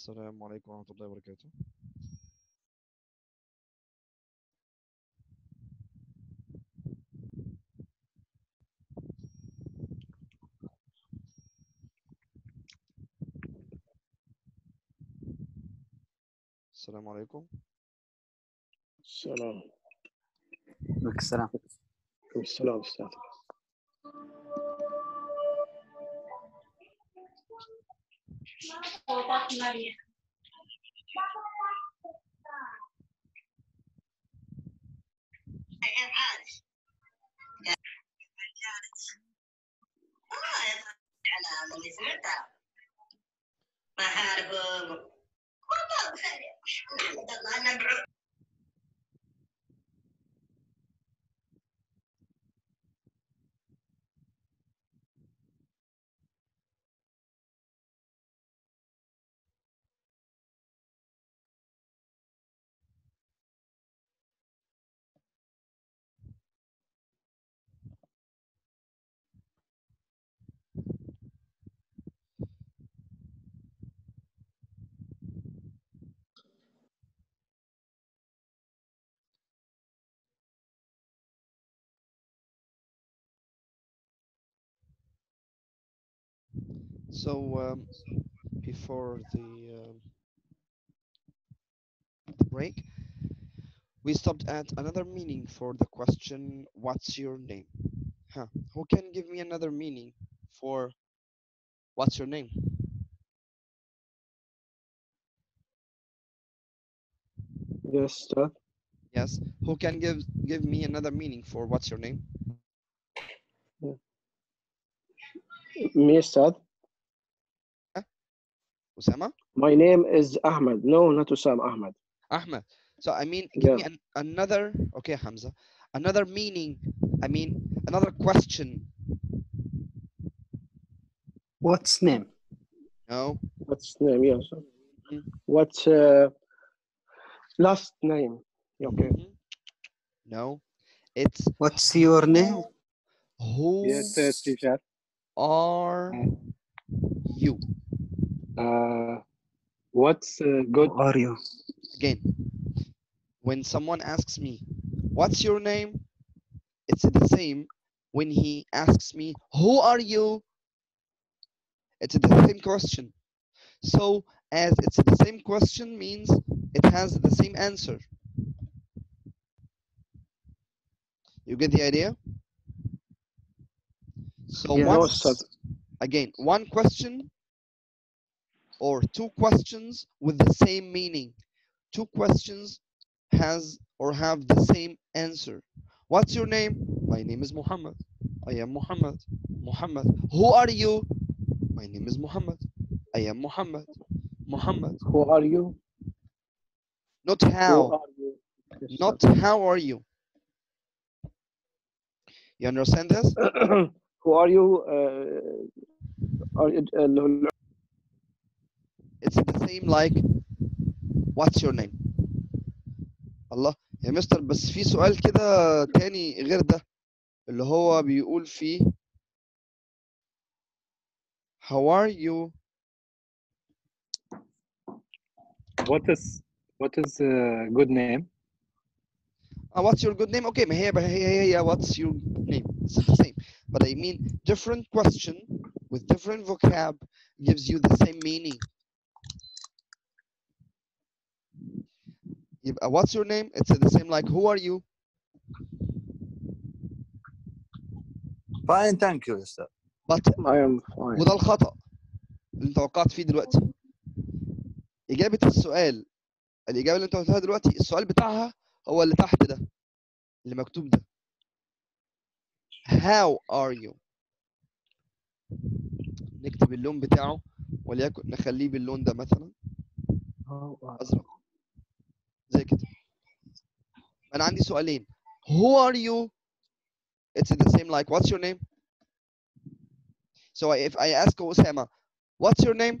السلام عليكم ورحمة الله وبركاته السلام عليكم السلام عليكم السلام عليكم السلام أستاذ So um, before the, um, the break, we stopped at another meaning for the question, what's your name? Huh. Who can give me another meaning for what's your name? Yes أستاذ Yes. Who can give give me another meaning for what's your name? me أستاذ Usama? My name is Ahmed no not Usam Ahmed Ahmed. So I mean, give me Yeah. an, another. Okay, Hamza. Another meaning. I mean, another question. What's name? No. What's name yes Mhm. What uh, last name okay Mhm. No. It's What's your name? who Yes, uh, teacher. are you? Uh, what's uh, good? Who are you? Again, when someone asks me, "What's your name?" It's the same when he asks me, "Who are you?" It's the same question. So as it's the same question means it has the same answer. You get the idea? So Yeah. No, once Ustad. again, one question or two questions with the same meaning. Two questions has or have the same answer. What's your name? My name is Muhammad. I am Muhammad. Muhammad. Who are you? My name is Muhammad. I am Muhammad. Muhammad. Who are you Not Who how. are you Yes, Not how are you. You understand this? Ustad. Who are you uh, are you- uh, It's the same like what's your name? الله يا مستر بس في سؤال كده تاني غير ده اللي هو بيقول فيه How are you? What is what is uh, good name? Uh, what's your good name? Okay, ما هي هي هي هي what's your name? It's the same. But I mean different question with different vocab gives you the same meaning. يبقى what's your name? It's the same like who are you? Fine, thank you, Ustad. But I am fine وده الخطأ اللي انت وقعت فيه دلوقتي إجابة السؤال الإجابة اللي انت قلتها دلوقتي السؤال بتاعها هو اللي تحت ده اللي مكتوب ده How are you نكتب اللون بتاعه وليكن نخليه باللون ده مثلا أزرق زي كده أنا عندي سؤالين Who are you It's the same like what's your name So if I ask Osama What's your name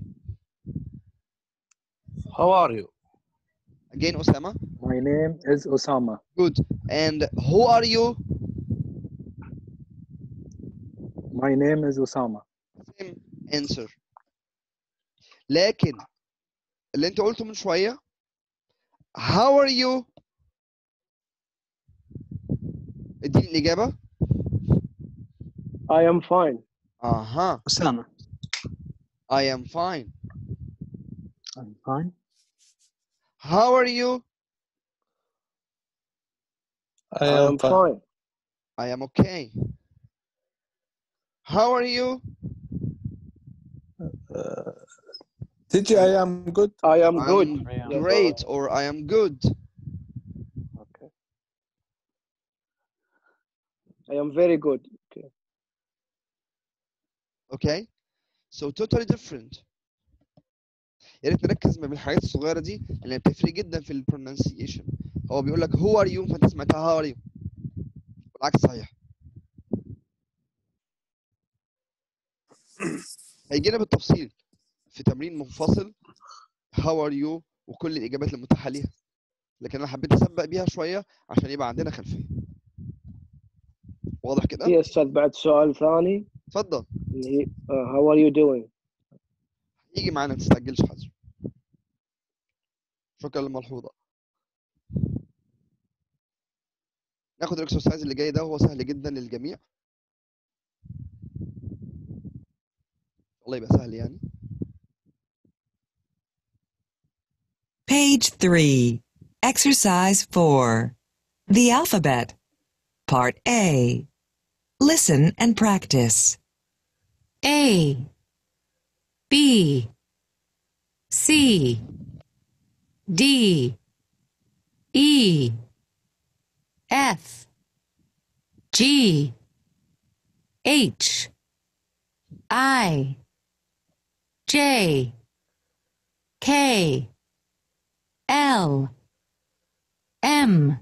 How are you? Again Osama My name is Osama. Good. And who are you? My name is Osama. Same answer. لكن اللي انت قلته من شويه how are you اديني الاجابه I am fine اها أسامة I am fine I'm fine how are you I I am fine I am okay how are you Uh, تجي I am good I am good I'm I am great or I am good okay I am very good okay so totally different يا ريت نركز ما بين الحاجات الصغيره دي لان بتفرق جدا في البرونسيشن هو بيقول لك هو ار يو فانت سمعتها هاو ار يو والعكس صحيح هيجي لنا بالتفصيل في تمرين منفصل هاو ار يو وكل الاجابات المتاحه ليها لكن انا حبيت اسبق بيها شويه عشان يبقى عندنا خلفيه واضح كده في استاذ بعد سؤال ثاني اتفضل اللي هي uh, how are you doing يجي معانا ما تستعجلش حاجه شكرا للملحوظه ناخد الاكسرسايز اللي جاي ده وهو سهل جدا للجميع الله يبقى سهل يعني Page 3, Exercise 4. The Alphabet. Part A. Listen and practice. A B C D E F G H I J K L M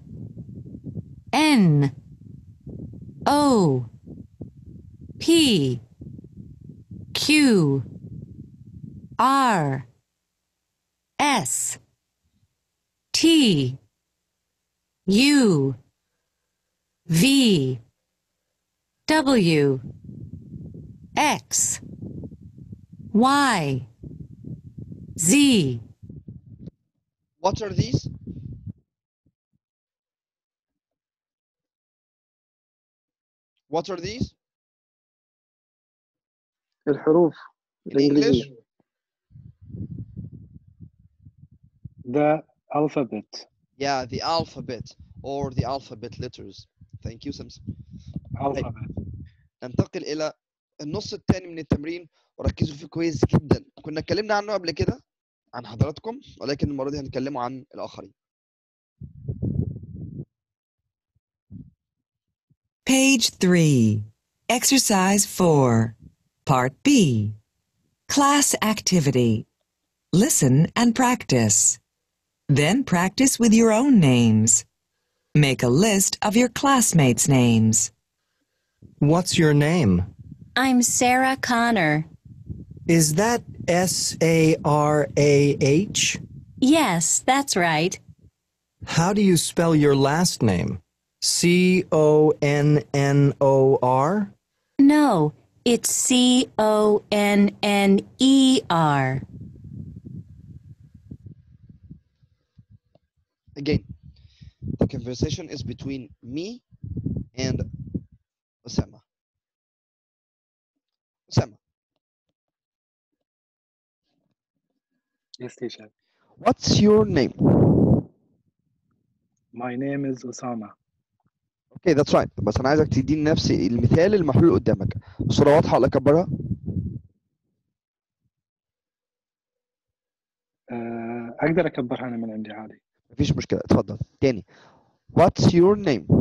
N O P Q R S T U V W X Y Z What are these? What are these? الحروف In English? الإنجليزية The alphabet. Yeah, the alphabet or the alphabet letters. Thank you, Samson. Alphabet. ننتقل إلى النص الثاني من التمرين وركزوا فيه كويس جدا. كنا اتكلمنا عنه قبل كده عن حضراتكم ولكن المرة دي هنتكلموا عن الآخرين. Page 3, Exercise 4, Part B. Class Activity. Listen and practice. Then practice with your own names. Make a list of your classmates' names. What's your name? I'm Sarah Connor. Is that S A R A H? Yes, that's right. How do you spell your last name? C O N N O R? No, it's C O N N E R. Again, the conversation is between me and Osama. Osama, Yes, teacher. what's your name? My name is Osama. اوكي ذاتس رايت بس انا عايزك تديني نفس المثال المحلول قدامك الصوره واضحه ولا اكبرها آه، أقدر أكبرها أنا من عندي عادي. مفيش مشكله اتفضل تاني what's your name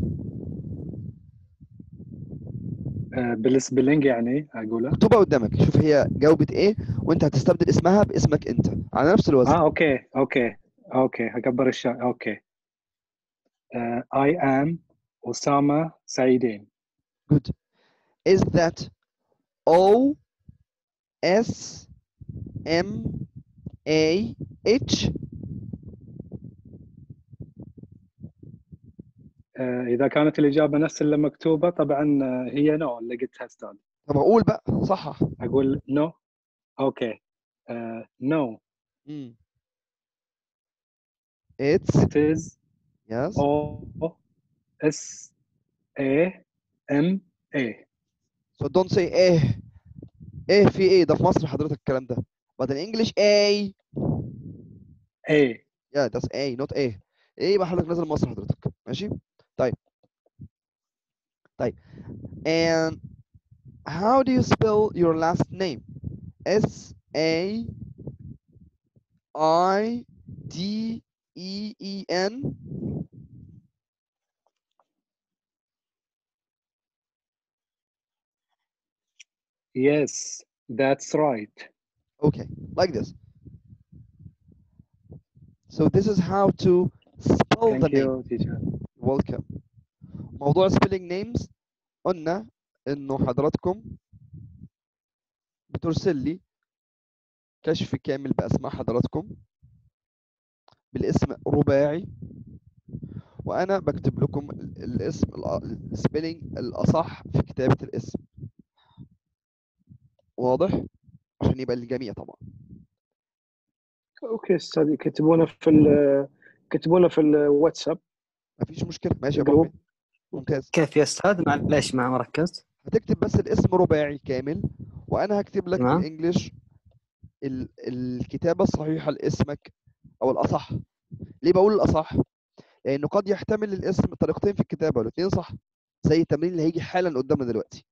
آه، بالسبلنج يعني أقوله. مكتوبه قدامك شوف هي جاوبت ايه وانت هتستبدل اسمها باسمك انت على نفس الوزن آه أوكي أوكي أوكي هكبر الشا أوكي. آه، I am أسامة سعيدين. good is that O S M A H آه، إذا كانت الإجابة نفس اللي مكتوبة طبعا آه، هي نو اللي قلتها أستاذ. طب اقول بقى صحح أقول نو أوكي. نو مم. it's It is yes O S A M A. so don't say ايه ايه في ايه ده في مصر حضرتك الكلام ده but in English A A. yeah that's A not A ايه يبقى حضرتك نازل مصر حضرتك ماشي طيب طيب and how do you spell your last name S A I D E E N Yes, that's right. Okay, like this. So this is how to spell the Thank name. you, teacher. Welcome. موضوع spelling names قلنا انه حضراتكم بترسل لي كشف كامل باسماء حضراتكم بالاسم رباعي وانا بكتب لكم ال- الاسم السبيلنج الاصح في كتابة الاسم واضح عشان يبقى للجميع طبعا اوكي استاذ كتبونا في ال كتبونا في الواتساب مفيش مشكلة ماشي يا ابو الجروب. حميد ممتاز كيف يا استاذ معليش ما مركزت هتكتب بس الاسم رباعي كامل وانا هكتب لك تمام. بالانجلش ال- الكتابه الصحيحه لاسمك او الاصح ليه بقول الاصح لانه قد يحتمل الاسم طريقتين في الكتابه والاثنين صح زي التمرين اللي هيجي حالا قدامنا دلوقتي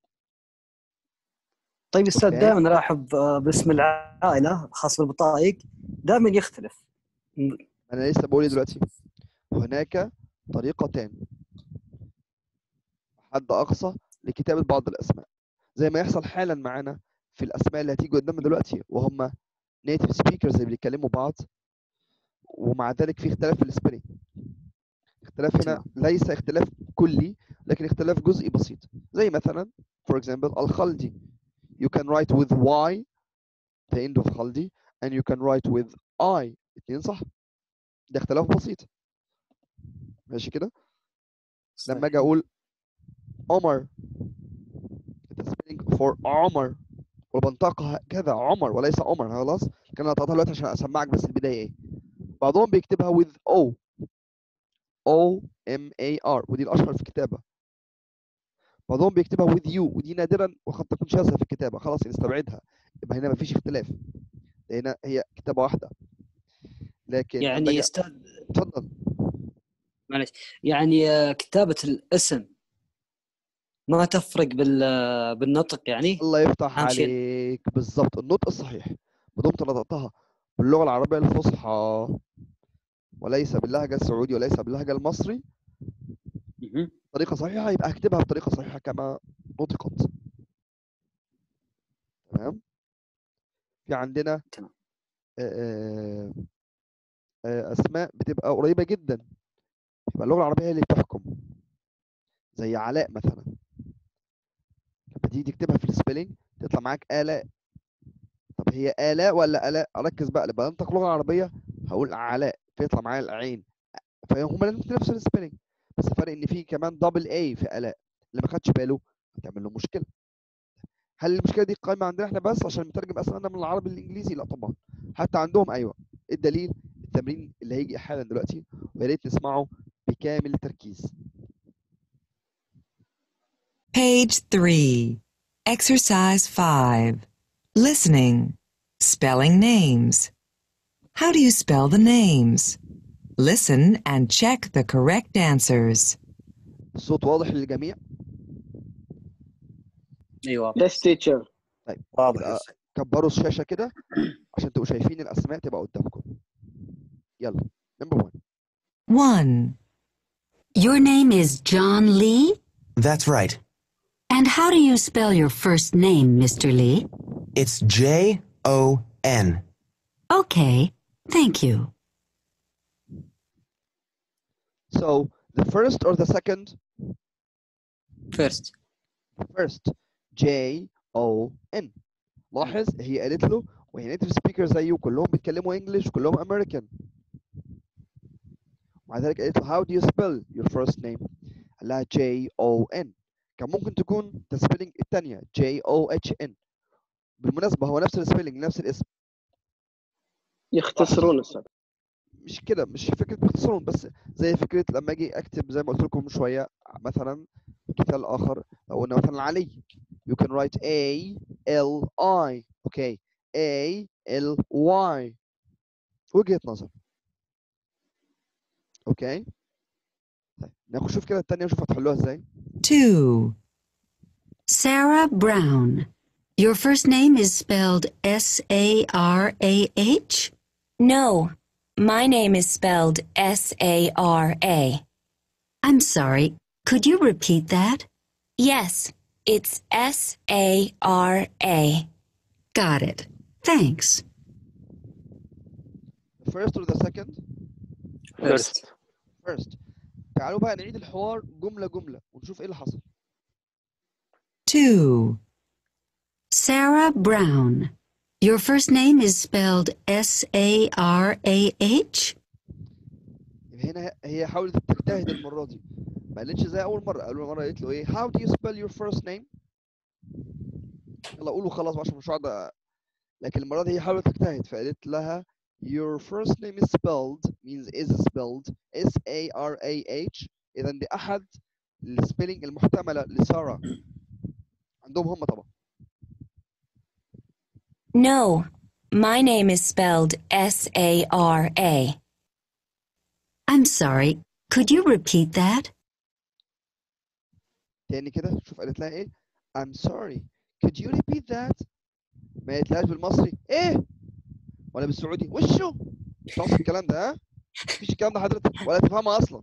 طيب استاذ أوكي. دائما الاحظ آه، باسم العائله خاص بالبطايق دائما يختلف انا لسه بقول إيه دلوقتي هناك طريقتان حد اقصى لكتابه بعض الاسماء زي ما يحصل حالا معانا في الاسماء اللي هتيجي قدامنا دلوقتي وهم نيتيف سبيكرز اللي بيتكلموا بعض ومع ذلك في اختلاف في السبيلنج اختلاف هنا ليس اختلاف كلي لكن اختلاف جزئي بسيط زي مثلا for example الخلدي you can write with y the end of خلدي and you can write with i الاثنين صح ده اختلاف بسيط ماشي كده لما اجي اقول عمر the spelling for عمر وبنطقها كذا عمر وليس عمر خلاص كان انا هتقطعها دلوقتي عشان اسمعك بس البدايه ايه بعضهم بيكتبها with o o m a r ودي الاشهر في الكتابه بعضهم بيكتبها with you ودي نادرا وقد تكون شاذه في الكتابه خلاص نستبعدها يبقى هنا مفيش اختلاف هنا هي كتابه واحده لكن لما يعني أجي- يا استاذ اتفضل معلش يعني آه، كتابه الاسم ما تفرق بال آه، بالنطق يعني الله يفتح أهم شيء- عليك بالظبط النطق الصحيح ما دمت نطقتها باللغه العربيه الفصحى وليس باللهجه السعودي وليس باللهجه المصري مهم. طريقه صحيحه يبقى اكتبها بطريقه صحيحه كما نطقت تمام في عندنا تمام. آه، آه، اسماء بتبقى قريبه جدا يبقى اللغه العربيه هي اللي بتحكم زي علاء مثلا لما تيجي تكتبها في السبيلنج تطلع معاك آلاء طب هي آلاء ولا آلاء أركز بقى لما أنطق لغة عربية هقول علاء فيطلع معايا العين فهم الاثنين نفس السبيلنج بس الفرق إن في كمان دبل A في آلاء اللي ما خدش باله هتعمل له مشكلة هل المشكلة دي قايمة عندنا احنا بس عشان بنترجم أسمائنا من العربي للإنجليزي؟ لا طبعا حتى عندهم أيوه الدليل التمرين اللي هيجي حالا دلوقتي ويا ريت نسمعه بكامل التركيز Page 3. Exercise 5. Listening. Spelling names. How do you spell the names? Listen and check the correct answers. الصوت واضح للجميع ايوه يس تيتشر واضح يبقى كبروا الشاشة كده عشان تبقوا شايفين الأسماء تبقى قدامكم يلا نمبر 1 1. Your name is John Lee? That's right. And how do you spell your first name, Mr. Lee? It's J O N. Okay, thank you. So the first or the second? فيرست The first J O N لاحظ هي قالت له وهي نيتيف سبيكر زيه كلهم بيتكلموا انجلش وكلهم امريكان ومع ذلك قالت له how do you spell your first name قال لها J O N كان ممكن تكون السبيلنج الثانيه J O H N بالمناسبه هو نفس السبيلنج نفس الاسم يختصرون استاذ مش كده مش فكره باختصارهم بس زي فكره لما اجي اكتب زي ما قلت لكم من شويه مثلا مثال اخر لو قلنا مثلا علي you can write A L I okay A L Y وجهه نظر اوكي طيب ناخد شوف كده التانية نشوف هتحلوها ازاي 2. Sarah Brown. Your first name is spelled S A R A H? No, my name is spelled S A R A. I'm sorry. Could you repeat that? Yes, it's S A R A. Got it. Thanks. the first or the second First. first تعالوا بقى نعيد الحوار جملة جملة ونشوف ايه اللي حصل 2. Sarah Brown. Your first name is spelled S A R A H? يبقى هنا هي حاولت تجتهد المرة دي ما قالتش زي أول مرة أول مرة قالت له إيه how do you spell your first name يلا قولوا خلاص عشان مش هقعد أ- لكن المرة دي هي حاولت تجتهد فقالت لها your first name is spelled means is spelled S A R A H إذا دي أحد السبيلنج المحتملة لسارة عندهم هم طبعا No, my name is spelled S A R A. I'm sorry. Could you repeat that? تاني كده شوف قالت لها ايه I'm sorry could you repeat that ما قالتلهاش بالمصري ايه ولا بالسعودي وشو مش ناقص الكلام ده ها مفيش الكلام ده حضرتك ولا تفهمها اصلا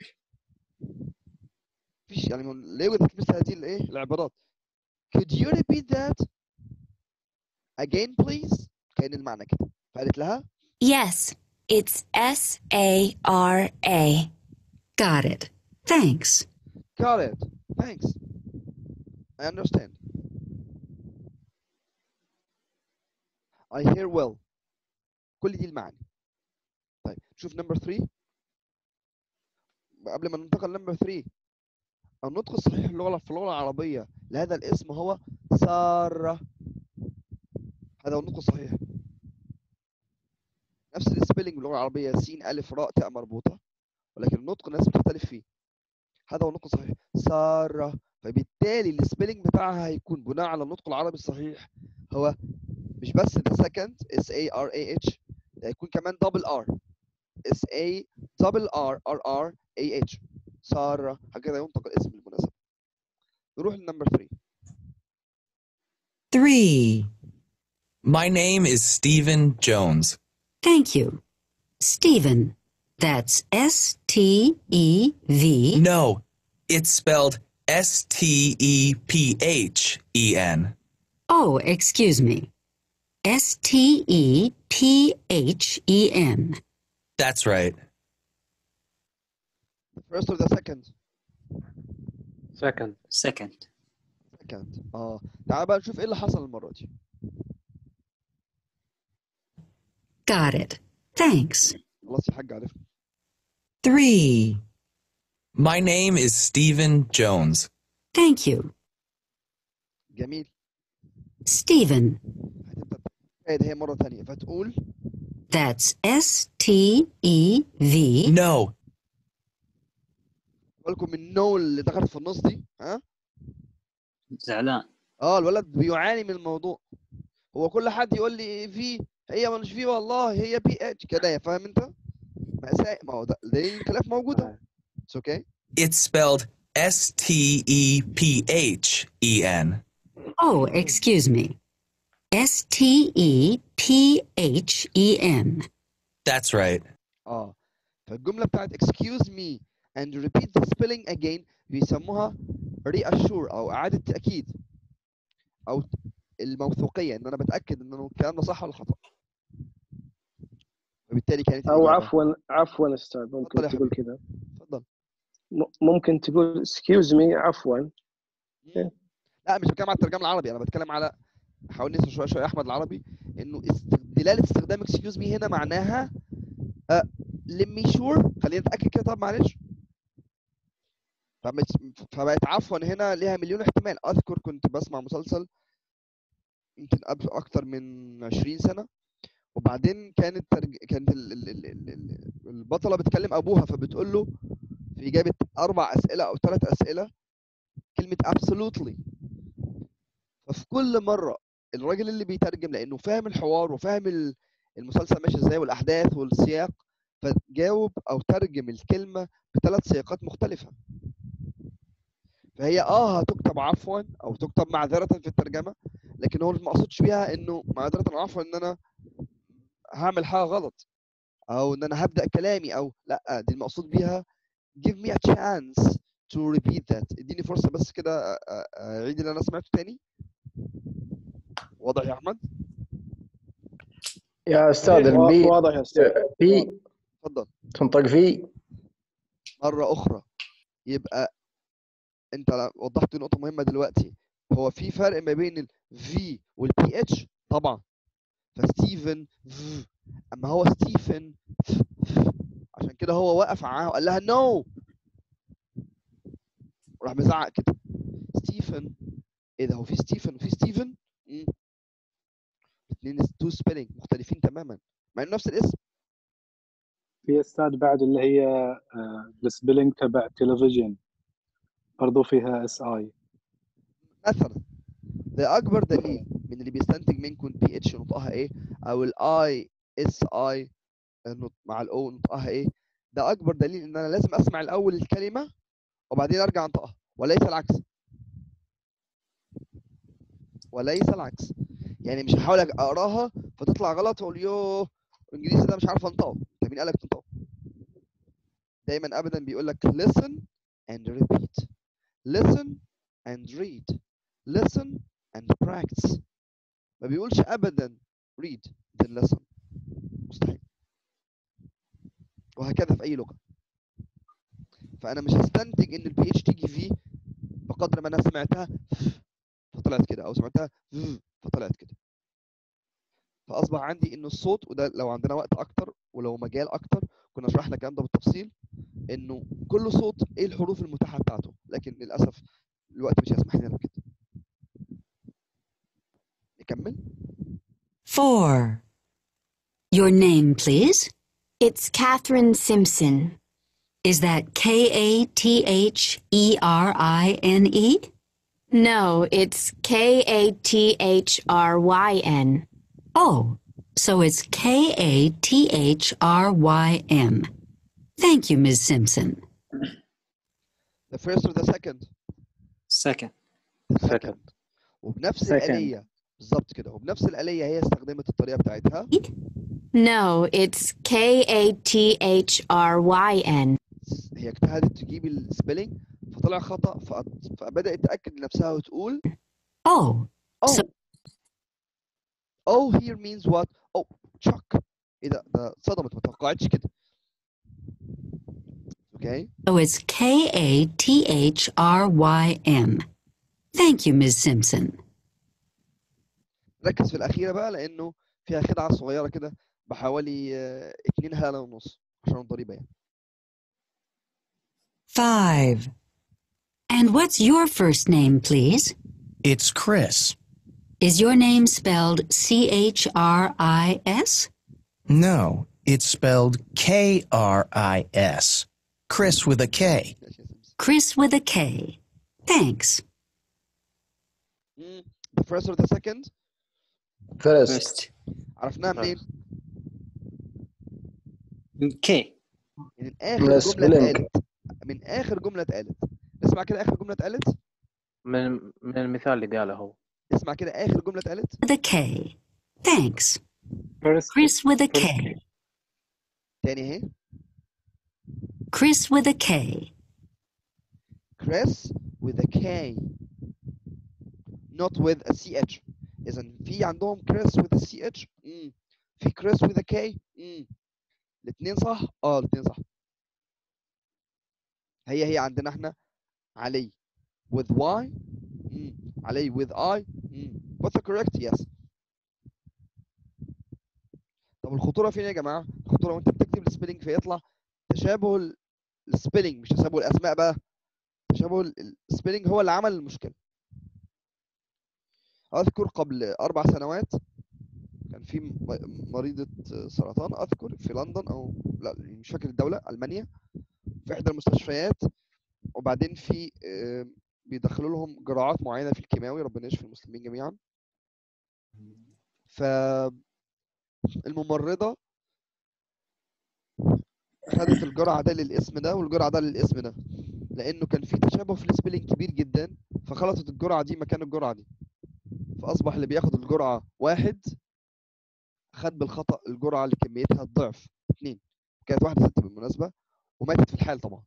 مفيش يعني من- لا يوجد مثل هذه الايه العبارات could you repeat that again please كان المعنى كده فقالت لها Yes, it's S A R A. Got it. Thanks. got it thanks I understand I hear well كل دي المعاني طيب شوف نمبر 3 قبل ما ننتقل لنمبر 3 النطق الصحيح اللغة في اللغة العربية لهذا الاسم هو سارة هذا هو النطق الصحيح نفس السبيلنج باللغة العربية س ألف راء تاء مربوطة ولكن النطق الناس بتختلف فيه هذا هو النطق الصحيح سارة فبالتالي السبيلنج بتاعها هيكون بناء على النطق العربي الصحيح هو مش بس the second S A R A H ده هيكون كمان double R S A double R R R A H سارة هكذا ينطق الاسم بالمناسبة نروح لنمبر 3 3. My name is Stephen Jones. Thank you. Stephen. That's S T E V. No, it's spelled S T E P H E N. Oh, excuse me. S T E P H E N. That's right. the first or the second Second. Second. second اه تعال بقى نشوف ايه اللي حصل المرة دي Got it. Thanks. خلاص يا حاج عرفنا 3. My name is Stephen Jones. Thank you. جميل Stephen. هتبدأ تجتهد هي مرة تانية فتقول That's S T E V. No, بالكم من النو اللي دخلت في النص دي ها زعلان. اه الولد بيعاني من الموضوع هو كل حد يقول لي في هي مش في والله هي بي اتش كده يا فاهم انت مأساة ما هو ده دليل الخلاف موجودة اتس اوكي it's spelled S T E P H E N. Oh, excuse me. S T E P H E N. That's right. اه فالجملة بتاعت excuse me and repeat the spelling again بيسموها reassure او اعادة تأكيد او الموثوقية ان انا بتأكد ان أنا الكلام ده صح ولا خطأ وبالتالي كانت او الإجابة. عفوا عفوا استاذ اتفضل ممكن يا تقول حبيبي. كذا اتفضل م- ممكن تقول excuse me عفوا مم. لا مش بتكلم على الترجمة العربي انا بتكلم على حاول نسمع شويه شويه احمد العربي انه است- دلاله استخدام اكسكيوز مي هنا معناها أه لمي شور خلينا نتاكد كده طب معلش فمت- فبقت عفوا هنا ليها مليون احتمال اذكر كنت بسمع مسلسل يمكن قبل اكتر من 20 سنه وبعدين كانت ترج... كانت ال... ال... ال... ال... ال... البطله بتكلم ابوها فبتقول له في اجابه اربع اسئله او ثلاث اسئله كلمه absolutely ففي كل مره الراجل اللي بيترجم لانه فاهم الحوار وفاهم ال- المسلسل ماشي ازاي والاحداث والسياق فجاوب او ترجم الكلمه بثلاث سياقات مختلفه فهي اه هتكتب عفوا او تكتب معذره في الترجمه لكن هو ما قصدش بيها انه معذره أو عفوا ان انا هعمل حاجه غلط او ان انا هبدا كلامي او لا دي المقصود بيها give me a chance to repeat that اديني فرصه بس كده أ- أ- اعيد اللي انا سمعته تاني واضح يا احمد يا استاذ وا- البي واضح يا استاذ في اتفضل تنطق في مره اخرى يبقى انت وضحت نقطه مهمه دلوقتي هو في فرق ما بين ال V وال PH طبعا فستيفن V اما هو ستيفن ف- ف. عشان كده هو وقف معاها وقال لها نو راح مزعق كده ستيفن ايه ده هو في ستيفن وفي ستيفن مم. الاثنين تو سبيلنج مختلفين تماما مع انه نفس الاسم في استاذ بعد اللي هي آه، السبيلنج تبع تلفزيون برضو فيها اس اي مثلا ده اكبر دليل من اللي بيستنتج منكم بي اتش نطقها ايه او الاي اس اي مع الاو نطقها ايه ده اكبر دليل ان انا لازم اسمع الاول الكلمه وبعدين ارجع انطقها وليس العكس وليس العكس يعني مش هحاول اقراها فتطلع غلط واقول يوه الانجليزي ده مش عارف انطقه انت مين قالك تنطقه دايما ابدا بيقول لك listen and repeat listen and read listen and practice ما بيقولش ابدا read then listen مستحيل وهكذا في اي لغه فانا مش هستنتج ان البي اتش تيجي فيه بقدر ما انا سمعتها فطلعت كده او سمعتها فطلعت كده فاصبح عندي ان الصوت وده لو عندنا وقت اكتر ولو مجال اكتر كنا شرحنا الكلام ده بالتفصيل انه كل صوت ايه الحروف المتاحه بتاعته لكن للاسف الوقت مش هيسمح لنا بكده نكمل 4. Your name, please. It's Catherine Simpson. Is that K A T H E R I N E? No, it's K A T H R Y N. Oh, so it's K A T H R Y M. Thank you, Ms. Simpson. the first or the second second the second وبنفس Second. الآلية بالظبط كده وبنفس الآلية هي استخدمت الطريقة بتاعتها No, it's K A T H R Y N. هي اجتهدت تجيب السبيلنج فطلع خطأ فأ- فبدأت تأكد لنفسها وتقول Oh, oh So- oh here means what oh chuck ايه ده ده صدمت ما توقعتش كده okay so it's K A T H R Y M. Thank you, Ms. Simpson. ركز في الأخيرة بقى لأنه فيها خدعة صغيرة كده بحوالي آه، اتنين هالة ونص عشان الضريبة يعني 5. And what's your first name, please? It's Chris. Is your name spelled C H R I S? No, it's spelled K R I S. Chris with a K. ماشي يا سمسم. Chris with a K. Thanks. مم. the first or the second فيرست first عرفناها منين كي من من آخر جملة السبيلنج. اتقالت من آخر جملة اتقالت اسمع كده آخر جملة اتقالت من من المثال اللي قاله هو اسمع كده آخر جملة اتقالت With a K. Thanks. First, Chris with a first K. تاني اهي Chris with a K. Chris with a K not with a CH إذا في عندهم Chris with a CH مم. في Chris with a K مم. الاثنين صح؟ اه الاثنين صح هي هي عندنا احنا علي with Y مم. علي with I مم. what's the correct yes طب الخطورة فين يا جماعة؟ الخطورة وانت بتكتب السبيلنج فيطلع تشابه ال- السبيلنج مش تشابه الأسماء بقى تشابه ال- السبيلنج هو اللي عمل المشكلة أذكر قبل أربع سنوات كان كان في م- مريضة سرطان أذكر في لندن أو لا مش فاكر الدولة ألمانيا في إحدى المستشفيات وبعدين في آه، بيدخلوا لهم جرعات معينة في الكيماوي ربنا يشفي المسلمين جميعا فالممرضة خدت الجرعة ده للاسم ده والجرعة ده للاسم ده لأنه كان في تشابه في السبيلنج كبير جدا فخلطت الجرعة دي مكان الجرعة دي فأصبح اللي بياخد الجرعة واحد خد بالخطأ الجرعة اللي كميتها الضعف اتنين كانت واحدة ست بالمناسبة وماتت في الحال طبعا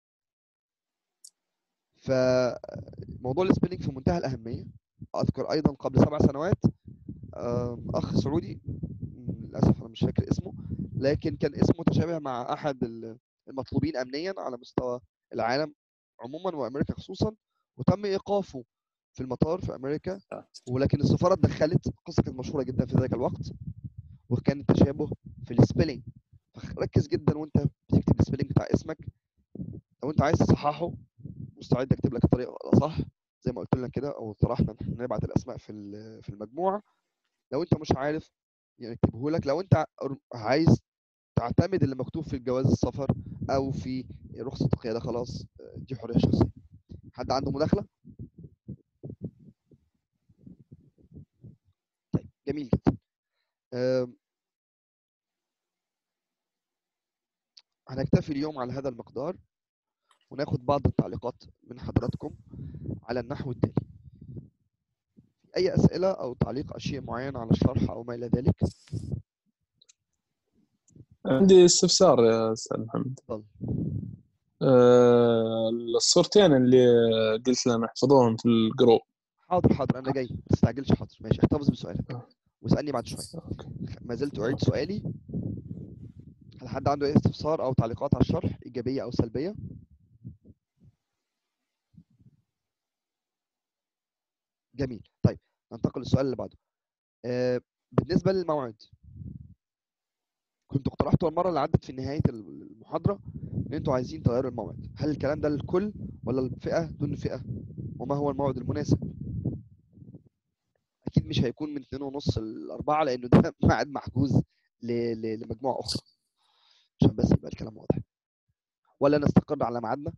فموضوع السبيلنج في منتهى الأهمية أذكر أيضا قبل سبع سنوات آم، أخ سعودي م، للأسف أنا مش فاكر اسمه لكن كان اسمه متشابه مع أحد ال- المطلوبين أمنيا على مستوى العالم عموما وأمريكا خصوصا وتم إيقافه في المطار في أمريكا ولكن السفارة اتدخلت القصة كانت مشهورة جدا في ذلك الوقت وكان التشابه في السبيلنج فركز جدا وانت بتكتب السبيلنج بتاع اسمك لو انت عايز تصححه مستعد اكتب لك الطريقه الاصح زي ما قلت لك كده او طرحنا ان احنا نبعت الاسماء في ال- في المجموعه لو انت مش عارف يعني اكتبه لك لو انت ع- عايز تعتمد اللي مكتوب في الجواز السفر او في رخصه القياده خلاص آه، دي حريه شخصيه حد عنده مداخله طيب جميل جدا آم، هنكتفي اليوم على هذا المقدار وناخد بعض التعليقات من حضراتكم على النحو التالي أي أسئلة أو تعليق على شيء معين على الشرح أو ما إلى ذلك عندي استفسار يا استاذ محمد تفضل آه، الصورتين اللي قلت لنا نحفظوهم في الجروب حاضر حاضر أنا جاي ما تستعجلش حاضر ماشي احتفظ بسؤالك واسألني بعد شوية ما زلت أعيد سؤالي هل حد عنده أي استفسار أو تعليقات على الشرح إيجابية أو سلبية جميل طيب ننتقل للسؤال اللي بعده آه، بالنسبة للموعد كنت اقترحته المرة اللي عدت في نهاية المحاضرة إن أنتوا عايزين تغيروا الموعد هل الكلام ده للكل ولا الفئة دون فئة وما هو الموعد المناسب أكيد مش هيكون من 2 ونص ل 4 لأنه ده ميعاد محجوز ل- ل- لمجموعة أخرى عشان بس يبقى الكلام واضح ولا نستقر على ميعادنا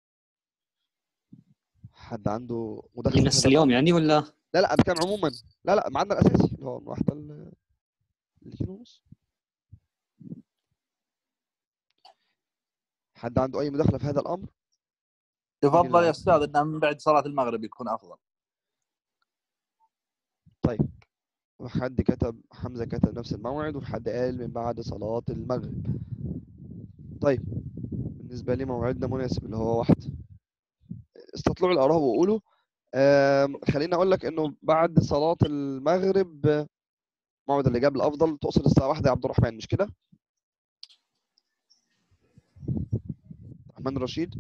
حد عنده مداخلة في نفس هذا اليوم الأمر؟ يعني ولا لا لا بتكلم عموما لا لا ميعادنا الأساسي اللي هو من واحدة ل 2 ونص حد عنده أي مداخلة في هذا الأمر؟ يفضل يا استاذ انه من بعد صلاه المغرب يكون افضل طيب وحد كتب حمزة كتب نفس الموعد وحد قال من بعد صلاة المغرب طيب بالنسبة لي موعدنا مناسب اللي هو واحد استطلعوا الآراء وقولوا آم، خليني أقول لك إنه بعد صلاة المغرب آه، موعد اللي جاب الأفضل تقصد الساعة واحدة يا عبد الرحمن مش كده؟ الرحمن رشيد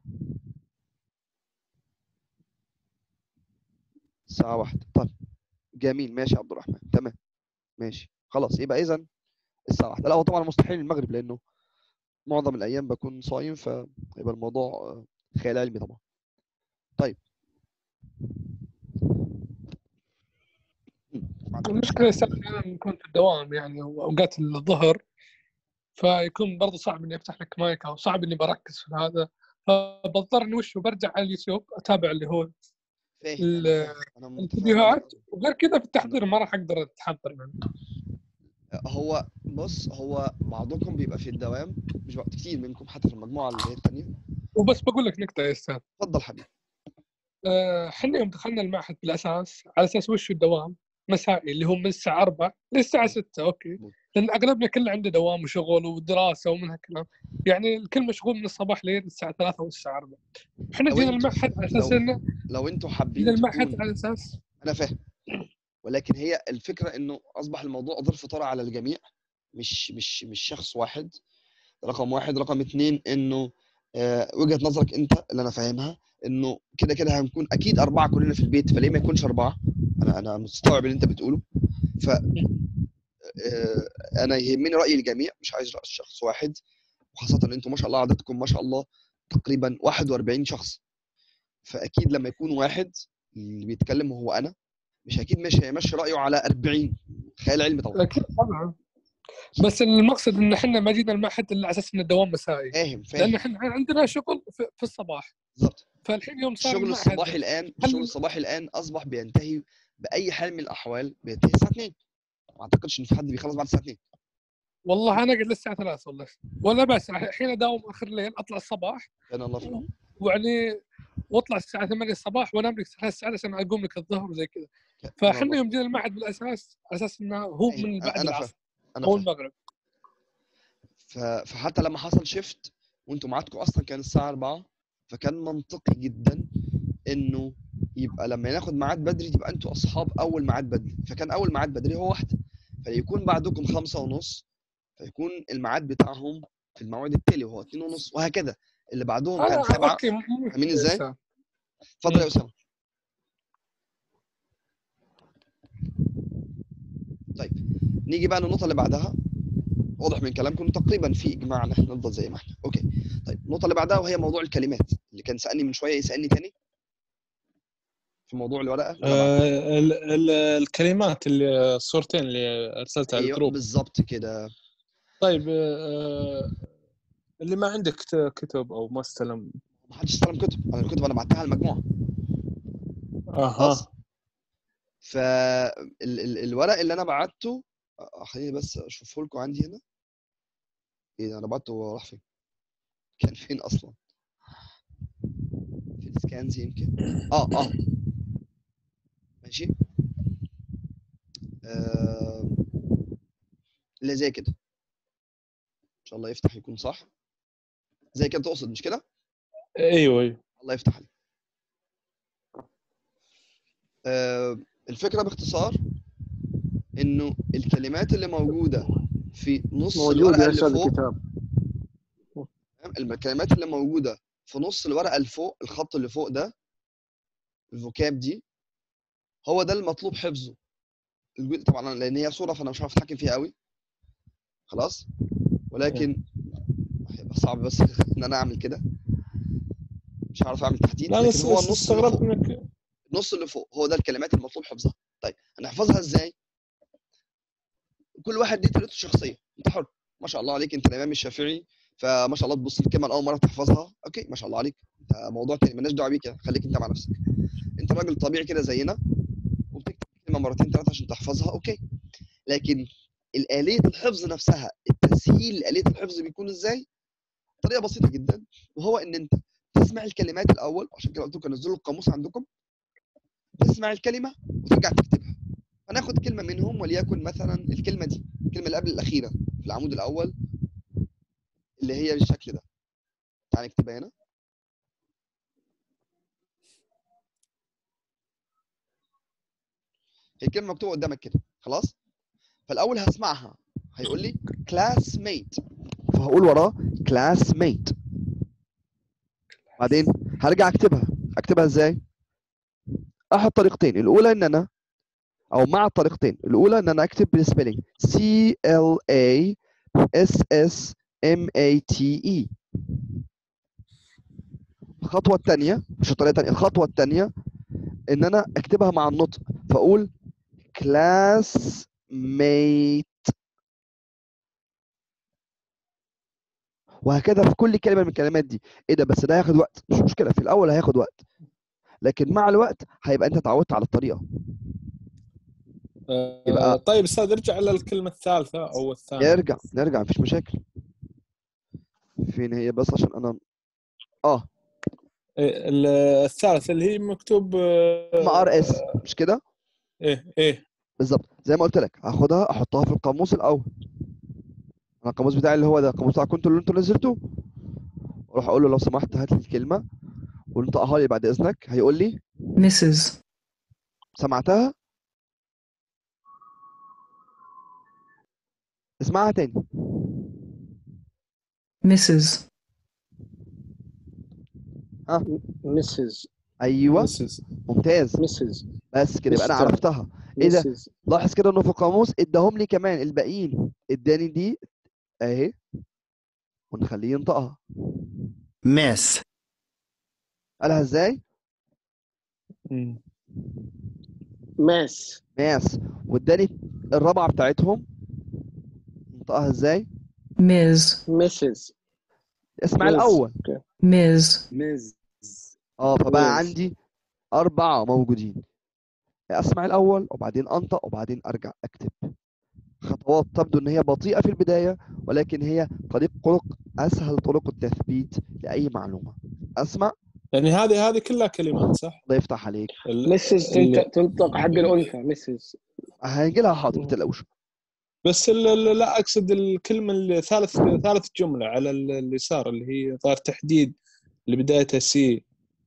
الساعة واحدة طيب جميل ماشي يا عبد الرحمن تمام ماشي خلاص يبقى إذا الساعة واحدة لا هو طبعا مستحيل المغرب لأنه معظم الأيام بكون صايم فيبقى الموضوع آه، خيال علمي طبعا طيب المشكلة يا أستاذ أحيانا نكون في الدوام يعني أوقات الظهر فيكون برضه صعب إني أفتح لك مايك أو صعب إني بركز في هذا فبضطر إني وش برجع على اليوتيوب أتابع اللي هو فاهم ال- أنا متفاهم الفيديوهات وغير كذا في التحضير ما راح أقدر أتحضر يعني هو بص هو بعضكم بيبقى في الدوام مش وقت كتير منكم حتى في المجموعة اللي هي التانية وبس بقول لك نقطة يا أستاذ اتفضل حبيبي آه، احنا يوم دخلنا المعهد بالاساس على اساس وش الدوام مسائي اللي هو من الساعه 4 للساعه 6 اوكي لان اغلبنا كله عنده دوام وشغل ودراسه ومن هالكلام يعني الكل مشغول من الصباح لين الساعه 3 والساعه 4 احنا لو جينا انتوا المعهد على اساس لو انه لو انتوا حابين جينا المعهد تكون على اساس انا فاهم ولكن هي الفكره انه اصبح الموضوع ظرف طارئ على الجميع مش مش مش شخص واحد رقم واحد رقم اتنين انه آه، وجهه نظرك انت اللي انا فاهمها انه كده كده هنكون اكيد اربعه كلنا في البيت فليه ما يكونش اربعه انا انا مستوعب اللي انت بتقوله ف آه، انا يهمني راي الجميع مش عايز راي شخص واحد وخاصه ان انتم ما شاء الله عددكم ما شاء الله تقريبا 41 شخص فاكيد لما يكون واحد اللي بيتكلم هو انا مش اكيد مش هيمشي رايه على 40 خيال علمي طبعا اكيد طبعا بس المقصد ان احنا ما جينا المعهد الا على اساس انه دوام مسائي فاهم لان فاهم احنا عندنا شغل في, في الصباح بالظبط فالحين يوم صار الشغل المعهد الصباحي الان الشغل الصباحي الان اصبح بينتهي باي حال من الاحوال بينتهي الساعه 2 ما اعتقدش ان في حد بيخلص بعد الساعه 2 والله انا قاعد للساعه 3 ولا ولا بس الحين اداوم اخر الليل اطلع الصباح كان الله في العون. ويعني واطلع الساعه 8 الصباح وانام لك ثلاث ساعات عشان اقوم لك الظهر وزي كذا فاحنا يوم جينا المعهد بالاساس على اساس انه هو أيوة، من أنا- بعد أنا العصر فاهم. أنا او فاهم. المغرب ف- فحتى لما حصل شيفت وانتم ميعادكم اصلا كان الساعه 4 فكان منطقي جدا انه يبقى لما ناخد ميعاد بدري تبقى انتوا اصحاب اول ميعاد بدري فكان اول ميعاد بدري هو واحده فيكون بعدكم خمسة ونص فيكون الميعاد بتاعهم في الموعد التالي وهو اتنين ونص وهكذا اللي بعدهم كان آه، سبعة أوكي، م- م- فاهمين ازاي؟ سام. اتفضل يا اسامه طيب نيجي بقى للنقطه اللي بعدها واضح من كلامكم تقريبا في اجماع ان احنا نفضل زي ما احنا اوكي طيب النقطه اللي بعدها وهي موضوع الكلمات اللي كان سالني من شويه يسالني تاني في موضوع الورقه اللي أنا آه، ال- ال- الكلمات اللي الصورتين اللي ارسلتها على ايوه الجروب بالظبط كده طيب آه، اللي ما عندك كت- كتب او ما استلم ما حدش استلم كتب انا الكتب انا بعتها المجموعه اها فالورق اللي انا بعته آه، خليني بس اشوفه لكم عندي هنا ايه ده انا بعته وهو راح فين كان فين اصلا في السكانز يمكن اه اه ماشي آه... اللي زي كده ان شاء الله يفتح يكون صح زي كده تقصد مش كده ايوه ايوه الله يفتح عليك آه، الفكره باختصار انه الكلمات اللي موجوده في نص موجود الورقه يا اللي استاذ فوق الكتاب تمام؟ الكلمات اللي موجوده في نص الورقه اللي فوق الخط اللي فوق ده الفوكاب دي هو ده المطلوب حفظه الجزء طبعا لان هي صوره فانا مش عارف اتحكم فيها قوي خلاص ولكن هيبقى صعب بس ان انا اعمل كده مش هعرف اعمل تحديد لا لكن بس هو بس النص اللي استغربت فوق انك النص اللي فوق هو ده الكلمات المطلوب حفظها طيب هنحفظها ازاي كل واحد ليه طريقته الشخصيه انت حر ما شاء الله عليك انت الامام الشافعي فما شاء الله تبص الكلمه اول مره تحفظها اوكي ما شاء الله عليك ده موضوع تاني مالناش دعوه بيك كده خليك انت مع نفسك انت راجل طبيعي كده زينا وبتكتب كلمه مرتين ثلاثه عشان تحفظها اوكي لكن الآلية الحفظ نفسها التسهيل لآلية الحفظ بيكون ازاي؟ طريقة بسيطة جدا وهو ان انت تسمع الكلمات الاول عشان كده قلت لكم نزلوا القاموس عندكم تسمع الكلمة وترجع تكتبها هناخد كلمة منهم وليكن مثلا الكلمة دي الكلمة اللي قبل الأخيرة في العمود الأول اللي هي بالشكل ده تعال نكتبها هنا هي الكلمة مكتوبة قدامك كده خلاص فالأول هسمعها هيقول لي classmate فهقول وراه classmate بعدين هرجع اكتبها اكتبها ازاي احد طريقتين الاولى ان انا او مع الطريقتين الاولى ان انا اكتب بالسبيلنج C L A S S M A T E الخطوه الثانيه مش الطريقه الثانيه الخطوه الثانيه ان انا اكتبها مع النطق فاقول classmate وهكذا في كل كلمه من الكلمات دي ايه ده بس ده هياخد وقت مش مشكله في الاول هياخد وقت لكن مع الوقت هيبقى انت اتعودت على الطريقه آه، يبقى- طيب استاذ ارجع للكلمه الثالثه او الثانيه نرجع نرجع مفيش مشاكل فين هي بس عشان انا اه إيه، ال- الثالثه اللي هي مكتوب ام ار اس مش كده ايه ايه بالظبط زي ما قلت لك هاخدها احطها في القاموس الاول انا القاموس بتاعي اللي هو ده القاموس بتاعكم انتوا اللي انتوا نزلتوه واروح اقول له لو سمحت هات لي الكلمه وانطقها لي بعد اذنك هيقول لي Mrs. سمعتها اسمعها تاني Mrs. ها مسز ايوه ممتاز مسز بس كده يبقى انا مستر. عرفتها ايه ده مسز لاحظ كده انه في القاموس اداهم لي كمان الباقيين اداني دي اهي ونخليه ينطقها miss, قالها ازاي ماس ماس واداني الرابعه بتاعتهم نطقها ازاي Ms. Mrs. اسمع Miss. الاول Ms. ميز اه فبقى Miss. عندي اربعه موجودين اسمع الاول وبعدين انطق وبعدين ارجع اكتب خطوات تبدو ان هي بطيئه في البدايه ولكن هي طريق طرق اسهل طرق التثبيت لاي معلومه اسمع يعني هذه هذه كلها كلمات صح؟ الله يفتح عليك ال- Mrs. اللي- تنطق تنطق حق الأنثى Mrs. هنجي لها حاضر ما تقلقوش بس ال- ال- لا اقصد الكلمه اللي ثالث ثالث جمله على ال- اليسار اللي هي ظاهر تحديد اللي بدايتها سي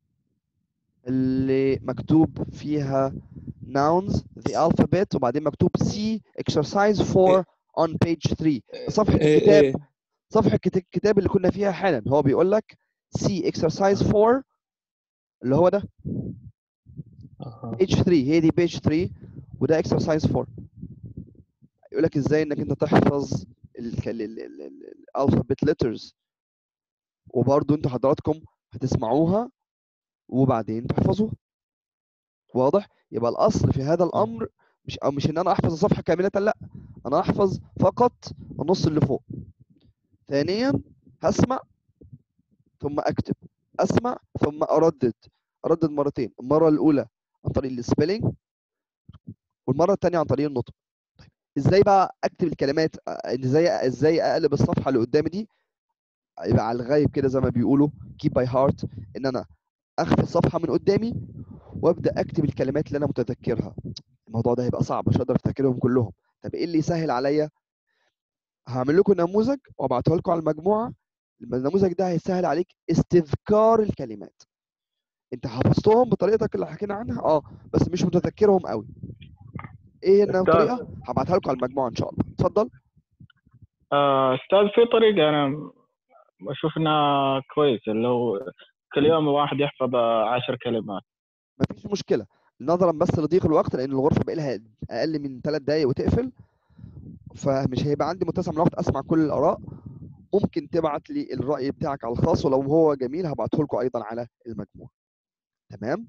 اللي مكتوب فيها nouns the alphabet وبعدين مكتوب C exercise 4 on page 3 صفحة إيه الكتاب إيه. صفحة كت- الكتاب اللي كنا فيها حالا هو بيقول لك C exercise 4 اللي هو ده page 3 هي دي page 3 وده exercise 4 يقول لك ازاي انك انت تحفظ الالفابت letters وبرضه انتوا حضراتكم هتسمعوها وبعدين تحفظوها واضح يبقى الاصل في هذا الامر مش او مش ان انا احفظ الصفحه كامله لا انا احفظ فقط النص اللي فوق ثانيا هسمع ثم اكتب اسمع ثم اردد اردد مرتين المره الاولى عن طريق السبيلنج والمره الثانيه عن طريق النطق طيب ازاي بقى اكتب الكلمات آه، ازاي ازاي اقلب الصفحه اللي قدامي دي يبقى على الغايب كده زي ما بيقولوا keep by heart ان انا اخفي الصفحه من قدامي وابدا اكتب الكلمات اللي انا متذكرها الموضوع ده هيبقى صعب مش هقدر افتكرهم كلهم طب ايه اللي يسهل عليا هعمل لكم نموذج وابعته لكم على المجموعه النموذج ده هيسهل عليك استذكار الكلمات انت حفظتهم بطريقتك اللي حكينا عنها اه بس مش متذكرهم قوي ايه أستاذ. الطريقه هبعتها لكم على المجموعه ان شاء الله اتفضل آه، أستاذ في طريقة أنا أشوف إنها كويسة لو كل يوم الواحد يحفظ آه، عشر كلمات مفيش مشكله نظرا بس لضيق الوقت لان الغرفه بقى لها اقل من ثلاث دقائق وتقفل فمش هيبقى عندي متسع من الوقت اسمع كل الاراء ممكن تبعت لي الراي بتاعك على الخاص ولو هو جميل هبعته لكم ايضا على المجموعه تمام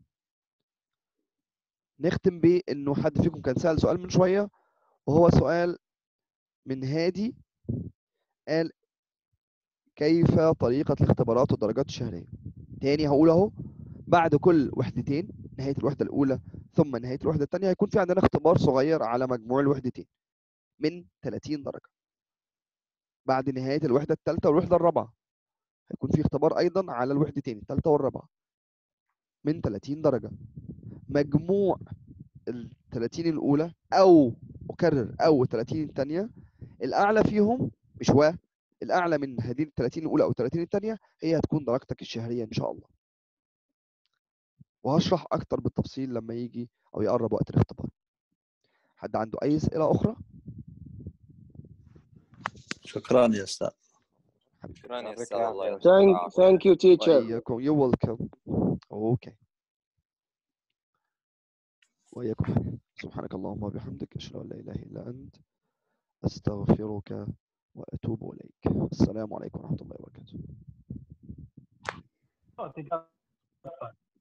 نختم بانه حد فيكم كان سال سؤال من شويه وهو سؤال من هادي قال كيف طريقه الاختبارات والدرجات الشهريه تاني هقول اهو بعد كل وحدتين نهايه الوحده الاولى ثم نهايه الوحده الثانيه هيكون في عندنا اختبار صغير على مجموع الوحدتين من 30 درجه بعد نهايه الوحده الثالثه والوحده الرابعه هيكون في اختبار ايضا على الوحدتين الثالثه والرابعه من 30 درجه مجموع ال 30 الاولى او اكرر او 30 الثانيه الاعلى فيهم مش و الاعلى من هذه ال 30 الاولى او ال 30 الثانيه هي هتكون درجتك الشهريه ان شاء الله وهشرح اكتر بالتفصيل لما يجي او يقرب وقت الاختبار حد عنده اي اسئله اخرى شكرا يا استاذ شكرا يا استاذ الله يعطيك Thank, العافيه thank you teacher. وإياكم you welcome اوكي وإياكم حبيبي سبحانك اللهم وبحمدك أشهد أن لا إله إلا أنت أستغفرك وأتوب إليك السلام عليكم ورحمة الله وبركاته